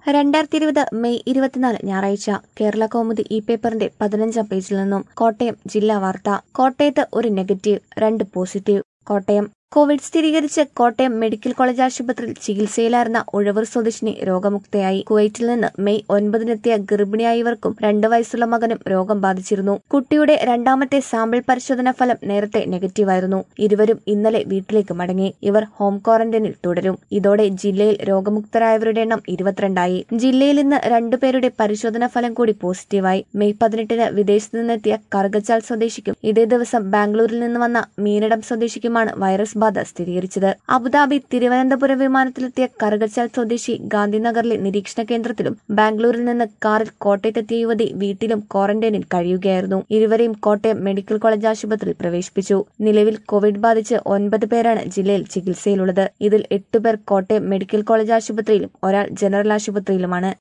രണ്ടായിരത്തി ഇരുപത് മെയ് ഇരുപത്തിനാല് ഞായറാഴ്ച കേരള കൗമുദി ഇ പേപ്പറിന്റെ പതിനഞ്ചാം പേജിൽ നിന്നും കോട്ടയം ജില്ലാ വാർത്ത കോട്ടയത്ത് ഒരു നെഗറ്റീവ് രണ്ട് പോസിറ്റീവ് കോട്ടയം കോവിഡ് സ്ഥിരീകരിച്ച് കോട്ടയം മെഡിക്കൽ കോളേജ് ആശുപത്രിയിൽ ചികിത്സയിലായിരുന്ന ഉഴവൂർ സ്വദേശിനി രോഗമുക്തയായി കുവൈറ്റിൽ നിന്ന് മെയ് ഒൻപതിനെത്തിയ ഗർഭിണിയായവർക്കും രണ്ടു വയസ്സുള്ള മകനും രോഗം ബാധിച്ചിരുന്നു കുട്ടിയുടെ രണ്ടാമത്തെ സാമ്പിൾ പരിശോധനാ ഫലം നേരത്തെ നെഗറ്റീവായിരുന്നു ഇരുവരും ഇന്നലെ വീട്ടിലേക്ക് മടങ്ങി ഇവർ ഹോം ക്വാറന്റൈനിൽ തുടരും ഇതോടെ ജില്ലയിൽ രോഗമുക്തരായവരുടെ എണ്ണം ഇരുപത്തിരണ്ടായി ജില്ലയിൽ ഇന്ന് രണ്ടുപേരുടെ പരിശോധനാ ഫലം കൂടി പോസിറ്റീവായി മെയ് പതിനെട്ടിന് വിദേശത്ത് നിന്നെത്തിയ കറുകച്ചാൽ സ്വദേശിക്കും ഇതേ ദിവസം ബാംഗ്ലൂരിൽ നിന്ന് വന്ന മീനടം സ്വദേശിക്കുമാണ് വൈറസ് ബാധ സ്ഥിരീകരിച്ചത് അബുദാബി തിരുവനന്തപുരം വിമാനത്തിലെത്തിയ കറുകച്ചാൽ സ്വദേശി ഗാന്ധിനഗറിലെ നിരീക്ഷണ കേന്ദ്രത്തിലും ബാംഗ്ലൂരിൽ നിന്ന് കാറിൽ കോട്ടയത്തെത്തിയ യുവതി വീട്ടിലും ക്വാറന്റൈനിൽ കഴിയുകയായിരുന്നു ഇരുവരെയും കോട്ടയം മെഡിക്കൽ കോളേജ് ആശുപത്രിയിൽ പ്രവേശിപ്പിച്ചു നിലവിൽ കോവിഡ് ബാധിച്ച് ഒൻപത് പേരാണ് ജില്ലയിൽ ചികിത്സയിലുള്ളത് ഇതിൽ എട്ടുപേർ കോട്ടയം മെഡിക്കൽ കോളേജ് ആശുപത്രിയിലും ഒരാൾ ജനറൽ ആശുപത്രിയിലുമാണ്